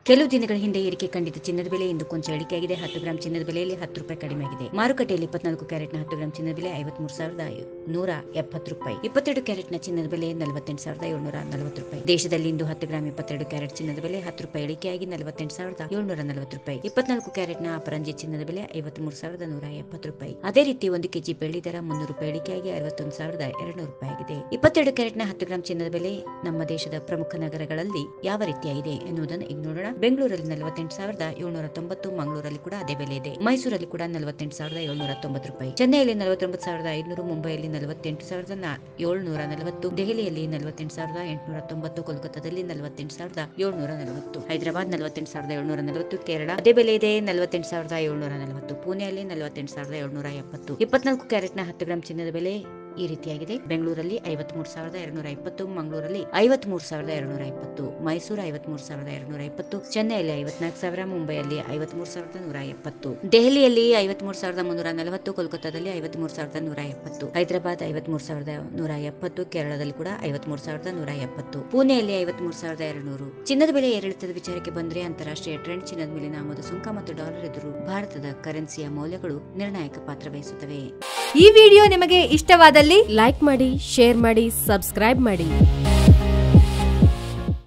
ಕೆಲವು ದಿನಗಳ ಹಿಂದೆ ಏರಿಕೆ ಕಂಡಿದ್ದ ಚಿನ್ನದ ಬೆಲೆ ಇಂದು ಕೊಂಚ ಇಳಿಕೆಯಾಗಿದೆ ಹತ್ತು ಗ್ರಾಂ ಚಿನ್ನದ ಬೆಲೆಯಲ್ಲಿ ಹತ್ತು ರೂಪಾಯಿ ಕಡಿಮೆ ಆಗಿದೆ ಮಾರುಕಟ್ಟೆಯಲ್ಲಿ ಇಪ್ಪತ್ನಾಲ್ಕು ಕ್ಯಾರೆಟ್ನ ಹತ್ತು ಗ್ರಾಂ ಚಿನ್ನದ ಬೆಲೆ ಐವತ್ಮೂರು ಸಾವಿರದ ನೂರ ಎಪ್ಪತ್ತು ರೂಪಾಯಿ ಇಪ್ಪತ್ತೆರಡು ಕ್ಯಾರೆಟ್ನ ಚಿನ್ನದ ಬೆಲೆ ನಲವತ್ತೆಂಟು ಸಾವಿರದ ಏಳ್ನೂರ ನಲವತ್ತು ರೂಪಾಯಿ ದೇಶದಲ್ಲಿ ಇಂದು ಹತ್ತು ಗ್ರಾಂ ಇಪ್ಪತ್ತೆರಡು ಕ್ಯಾರೆಟ್ ಚಿನ್ನದ ಬೆಲೆ ಹತ್ತು ರೂಪಾಯಿ ಇಳಿಕೆಯಾಗಿ ನಲವತ್ತೆಂಟು ಸಾವಿರದ ಏಳ್ನೂರ ನಲವತ್ತು ರೂಪಾಯಿ ಇಪ್ಪತ್ನಾಲ್ಕು ಕ್ಯಾರೆಟ್ನ ಅಪರಂಜಿ ಚಿನ್ನದ ಬೆಲೆ ಐವತ್ಮೂರು ಸಾವಿರದ ನೂರ ಎಪ್ಪತ್ತು ರೂಪಾಯಿ ಅದೇ ರೀತಿ ಒಂದು ಕೆಜಿ ಬೆಳ್ಳಿ ದರ ಮುನ್ನೂರು ರೂಪಾಯಿ ಇಳಿಕೆಯಾಗಿ ಅರವತ್ತೊಂದು ಸಾವಿರದ ಎರಡ್ನೂರು ರೂಪಾಯಿ ಆಗಿದೆ ಇಪ್ಪತ್ತೆರಡು ಕ್ಯಾರೆಟ್ನ ಹತ್ತು ಗ್ರಾಂ ಚಿನ್ನದ ಬೆಲೆ ನಮ್ಮ ದೇಶದ ಪ್ರಮುಖ ನಗರಗಳಲ್ಲಿ ಯಾವ ರೀತಿಯಾಗಿದೆ ಎನ್ನುವುದನ್ನು ಈಗ ನೋಡೋಣ ಬೆಂಗಳೂರಲ್ಲಿ ನಲವತ್ತೆಂಟು ಸಾವಿರದ ಏಳ್ನೂರ ತೊಂಬತ್ತು ಮಂಗಳೂರಲ್ಲಿ ಕೂಡ ಅದೇ ಬೆಲೆ ಇದೆ ಮೈಸೂರಲ್ಲಿ ಕೂಡ ನಲವತ್ತೆಂಟು ಸಾವಿರದ ಏಳ್ನೂರ ತೊಂಬತ್ತು ರೂಪಾಯಿ ಚೆನ್ನೈಯಲ್ಲಿ ನಲವತ್ತೊಂಬತ್ತು ಸಾವಿರದ ಐದುನೂರು ಮುಂಬೈಯಲ್ಲಿ ನಲವತ್ತೆಂಟು ಸಾವಿರದ ನಾ- ಏಳ್ನೂರ ನಲವತ್ತು ದೆಹಲಿಯಲ್ಲಿ ನಲವತ್ತೆಂಟು ಸಾವಿರದ ಎಂಟುನೂರ ತೊಂಬತ್ತು ಕೋಲ್ಕತ್ತಾದಲ್ಲಿ ನಲವತ್ತೆಂಟು ಸಾವಿರದ ಏಳ್ನೂರ ನಲವತ್ತು ಹೈದರಾಬಾದ್ ನಲವತ್ತೆಂಟು ಸಾವಿರದ ಏಳ್ನೂರ ನಲವತ್ತು ಕೇರಳ ಅದೇ ಬೆಲೆ ಇದೆ ನಲವತ್ತೆಂಟು ಸಾವಿರದ ಏಳ್ನೂರ ನಲವತ್ತು ಪುಣೆಯಲ್ಲಿ ನಲವತ್ತೆಂಟು ಸಾವಿರದ ಏಳ್ನೂರ ಎಪ್ಪತ್ತು ಇಪ್ಪತ್ನಾಲ್ಕು ಕ್ಯಾರೆಟ್ನ ಹತ್ತು ಗ್ರಾಂ ಚಿನ್ನದ ಬೆಲೆ ಈ ರೀತಿಯಾಗಿದೆ ಬೆಂಗಳೂರಲ್ಲಿ ಐವತ್ಮೂರು ಸಾವಿರದ ಎರಡ್ನೂರ ಇಪ್ಪತ್ತು ಮಂಗಳೂರಲ್ಲಿ ಐವತ್ಮೂರು ಸಾವಿರದ ಎರಡ್ನೂರ ಇಪ್ಪತ್ತು ಮೈಸೂರು ಐವತ್ಮೂರು ಸಾವಿರದ ಎರಡ್ನೂರ ಇಪ್ಪತ್ತು ಚೆನ್ನೈಯಲ್ಲಿ ಐವತ್ನಾಲ್ಕು ಸಾವಿರ ಮುಂಬೈಯಲ್ಲಿ ಐವತ್ಮೂರು ಸಾವಿರದ ನೂರ ಎಪ್ಪತ್ತು ದೆಹಲಿಯಲ್ಲಿ ಐವತ್ಮೂರು ಸಾವಿರದ ಮುನ್ನೂರ ನಲವತ್ತು ಕೋಲ್ಕತ್ತಾದಲ್ಲಿ ಐವತ್ಮೂರು ಸಾವಿರದ ನೂರ ಎಪ್ಪತ್ತು ಹೈದರಾಬಾದ್ ಐವತ್ಮೂರು ಸಾವಿರದ ನೂರ ಎಪ್ಪತ್ತು ಕೇರಳದಲ್ಲಿ ಕೂಡ ಐವತ್ಮೂರು ಸಾವಿರದ ನೂರ ಎಪ್ಪತ್ತು ಪುಣೆಯಲ್ಲಿ ಐವತ್ಮೂರು ಸಾವಿರದ ಎರಡ್ನೂರು ಚಿನ್ನದ ಬೆಲೆ ಏರಿಳಿತದ ವಿಚಾರಕ್ಕೆ ಬಂದ್ರೆ ಅಂತಾರಾಷ್ಟ್ರೀಯ ಟ್ರೆಂಡ್ ಚಿನ್ನದ ಮೇಲಿನ ಆಮದು ಸುಂಕ ಮತ್ತು ಡಾಲರ್ ಎದುರು ಭಾರತದ ಕರೆನ್ಸಿಯ ಮೌಲ್ಯಗಳು ನಿರ್ಣಾಯಕ ಪಾತ್ರ ವಹಿಸುತ್ತವೆ ಈ ವಿಡಿಯೋ ನಿಮಗೆ ಇಷ್ಟವಾದಲ್ಲಿ ಲೈಕ್ ಮಾಡಿ ಶೇರ್ ಮಾಡಿ ಸಬ್ಸ್ಕ್ರೈಬ್ ಮಾಡಿ